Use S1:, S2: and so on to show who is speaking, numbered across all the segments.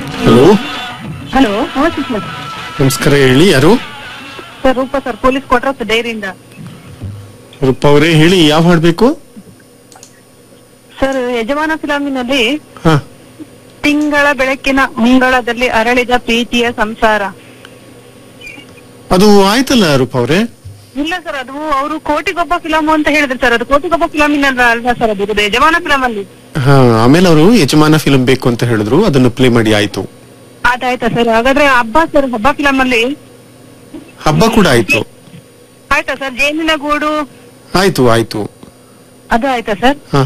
S1: Hello
S2: hello ನಮಸ್ತೆ sir
S1: ನಮಸ್ಕಾರ ಹೇಳಿ ಯಾರು
S2: ಸರ್ ರೂಪ ಸರ್ ಪೊಲೀಸ್ ಕೊಟ್ರ ಡೈರಿಯಿಂದ
S1: ರೂಪ ಅವರೇ ಹೇಳಿ ಯಾವ ಹಾಡ್ಬೇಕು
S2: ಸರ್ ಯಜಮಾನ ಫಿಲಮಿನಲ್ಲಿ
S1: ಹಾ
S2: ತಿಂಗಳ ಬೆಳಕಿನ ಮುಂಗಳದಲ್ಲಿ ಅರಳಿದ ಪ್ರೀತಿಯ ಸಂಸಾರ
S1: ಅದು ಆಯ್ತಲ್ಲ ರೂಪ ಅವರೇ
S2: ಇಲ್ಲ ಸರ್ ಅದು ಅವರು ಕೋಟಿಗೊಬ್ಬ ಫಿಲಮ್ ಅಂತ ಹೇಳಿದ್ರು ಸರ್ ಅದು ಕೋಟಿಗೊಬ್ಬ ಫಿಲಮಿನಲ್ಲ ಅಲ್ವಾ ಸರ್ ಅದು ಇದು ಯಜಮಾನ ಫಿಲಮ್ ಅಲ್ಲಿ
S1: ಹಾ ಆಮೇಲೆ ಅವರು ಯಜಮಾನ ಫಿಲ್ಮ್ ಬೇಕು ಅಂತ ಹೇಳಿದ್ರು ಅದನ್ನು ಪ್ಲೇ ಮಾಡಿ ಆಯ್ತು
S2: ಅದಾಯ್ತಾ ಸರ್ ಹಾಗಾದ್ರೆ ಹಬ್ಬ ಸರ್ ಹಬ್ಬ ಫಿಲಮ್ ಅಲ್ಲಿ
S1: ಹಬ್ಬ ಕೂಡ ಆಯ್ತು
S2: ಆಯ್ತಾ ಸರ್ ಜೇನಿನ ಗೂಡು
S1: ಆಯ್ತು ಆಯ್ತು
S2: ಅದು ಆಯ್ತಾ ಸರ್
S1: ಹಾ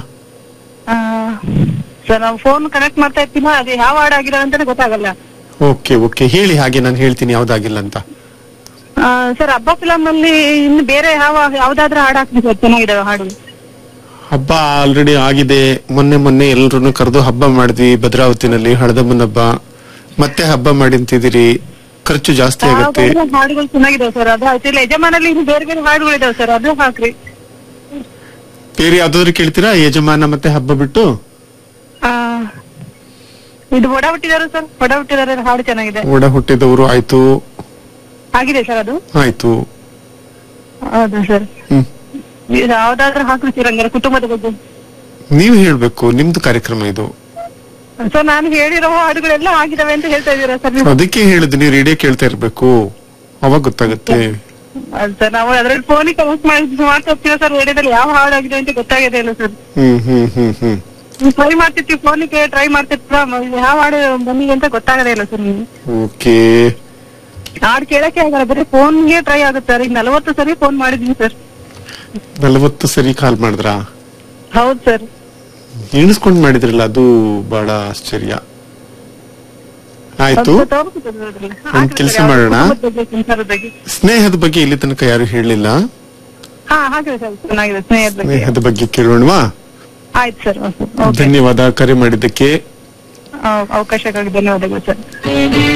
S2: ಸರ್ ನಾವು ಫೋನ್ ಕನೆಕ್ಟ್ ಮಾಡ್ತಾ ಇರ್ತೀನ ಅದು ಯಾವ ಹಾಡು ಆಗಿದೆ ಅಂತಾನೆ ಗೊತ್ತಾಗಲ್ಲ
S1: ಓಕೆ ಓಕೆ ಹೇಳಿ ಹಾಗೆ ನಾನು ಹೇಳ್ತೀನಿ ಯಾವ್ದಾಗಿಲ್ಲ ಅಂತ
S2: ಆ, ಸರ್ ಹಬ್ಬ ಫಿಲಮ್ ಅಲ್ಲಿ ಇನ್ನು ಬೇರೆ ಯಾವ ಯಾವ್ದಾದ್ರು ಹಾಡು ಹಾಕ್ಲಿ ಸರ್ ಚೆನ್ನಾಗಿದಾವೆ ಹಾಡು
S1: ಹಬ್ಬ ಆಲ್ರೆಡಿ ಆಗಿದೆ ಮೊನ್ನೆ ಮೊನ್ನೆ ಎಲ್ರು ಕರೆದು ಹಬ್ಬ ಮಾಡಿದ್ವಿ ಭದ್ರಾವತಿನಲ್ಲಿ ಹಳದಮ್ಮನ ಹಬ್ಬ ಮತ್ತೆ ಹಬ್ಬ ಮಾಡಿ ಅಂತಿದ್ದೀರಿ ಖರ್ಚು ಜಾಸ್ತಿ ಆಗುತ್ತೆ
S2: ಯಾವ್ದಾದ್ರು ಹಾಡುಗಳು ಚೆನ್ನಾಗಿದಾವೆ ಸರ್ ಅದು ಆಯ್ತು ಇಲ್ಲ ಯಜಮಾನಲ್ಲಿ ಇನ್ನು ಬೇರೆ ಬೇರೆ ಹಾಡುಗಳಿದಾವೆ ಸರ್ ಅದು ಹಾಕ್ರಿ
S1: ಬೇರೆ ಯಾವ್ದಾದ್ರು ಕೇಳ್ತೀರಾ ಯಜಮಾನ ಮತ್ತೆ ಹಬ್ಬ ಬಿಟ್ಟು
S2: ಆ, ಇದು ಒಡ ಹುಟ್ಟಿದಾರೆ ಸರ್ ಒಡ ಹುಟ್ಟಿದಾರೆ ಹಾಡು ಚೆನ್ನಾಗಿದೆ
S1: ಒಡ ಹುಟ್ಟಿದವರು ಆಯ್ತು
S2: ಆಗಿದೆ ಸರ್ ಅದು
S1: ಆಯ್ತು
S2: ಹೌದು ಸರ್
S1: ಹ್ಮ್
S2: ಇದು ಯಾವ್ದಾದ್ರು ಹಾಕ್ರಿ ಸರ್ ಹಂಗಾರೆ ಕುಟುಂಬದ ಬಗ್ಗೆ
S1: ನೀವು ಹೇಳ್ಬೇಕು ನಿಮ್ದು ಕಾರ್ಯಕ್ರಮ ಇದು
S2: ಸರ್ ನಾನು ಹೇಳಿರೋ ಹಾಡುಗಳೆಲ್ಲ ಆಗಿದಾವೆ ಅಂತ ಹೇಳ್ತಾ ಇದ್ದೀರಾ ಸರ್ ನೀವು
S1: ಅದಕ್ಕೆ ಹೇಳಿದ್ ನೀವು ರೇಡಿಯೋ ಕೇಳ್ತಾ ಇರ್ಬೇಕು ಅವಾಗ ಗೊತ್ತಾಗುತ್ತೆ
S2: ಅದು ಸರ್ ನಾವು ಅದ್ರಲ್ಲಿ ಫೋನಿಗೆ ಕನೆಕ್ಟ್ ಮಾಡಿ ಮಾಡ್ತಾ ಹೋಗ್ತೀವಿ ಸರ್ ರೇಡಿಯೋದಲ್ಲಿ ಯಾವ ಹಾಡು ಆಗಿದೆ ಅಂತ ಗೊತ್ತಾಗಿದೆ ಇಲ್ಲ ಸರ್
S1: ಹ್ಮ್ ಹ್ಮ್ ಹ್ಮ್ ಹ್ಮ್
S2: ಟ್ರೈ ಮಾಡ್ತಿರ್ತೀವಿ ಫೋನಿಗೆ ಟ್ರೈ ಮಾಡ್ತಿರ್ತೀರ ಯಾವ ಹಾಡು ಬಂದಿದೆ ಅಂತ ಗೊತ್ತಾಗದೇ ಇಲ್ಲ ಸರ್ ನೀವು
S1: ಓಕೆ
S2: ಹಾಡು ಕೇಳಕ್ಕೆ ಆಗಲ್ಲ ಬರೀ ಫೋನ್ಗೆ ಟ್ರೈ ಆಗುತ್ತೆ ಸರ್ ಈಗ ನಲವತ್ತು ಸರಿ ಫೋನ್ ಮಾಡಿದ್ವಿ ಸರ್
S1: ನಲವತ್ತು ಸರಿ ಕಾಲ್ ಮಾಡಿದ್ರಾ
S2: ಹೌದು ಸರ್
S1: ಎಣಿಸ್ಕೊಂಡ್ ಮಾಡಿದ್ರಲ್ಲ ಅದು ಬಹಳ ಆಶ್ಚರ್ಯ ಆಯ್ತು ಒಂದ್ ಕೆಲ್ಸ ಮಾಡೋಣ. ಸ್ನೇಹದ ಬಗ್ಗೆ ಇಲ್ಲಿ ತನಕ ಯಾರು ಹೇಳಲಿಲ್ಲ
S2: ಹಾ ಹಾಗೆ ಸರ್ ಚೆನ್ನಾಗಿದೆ ಸ್ನೇಹದ ಬಗ್ಗೆ
S1: ಸ್ನೇಹದ ಬಗ್ಗೆ ಕೇಳೋಣವಾ
S2: ಆಯ್ತು ಸರ್ ಓಕೆ
S1: ಧನ್ಯವಾದ ಕರೆ ಮಾಡಿದ್ದಕ್ಕೆ
S2: ಅವಕಾಶಕ್ಕಾಗಿ ಧನ್ಯವಾದಗಳು ಸರ್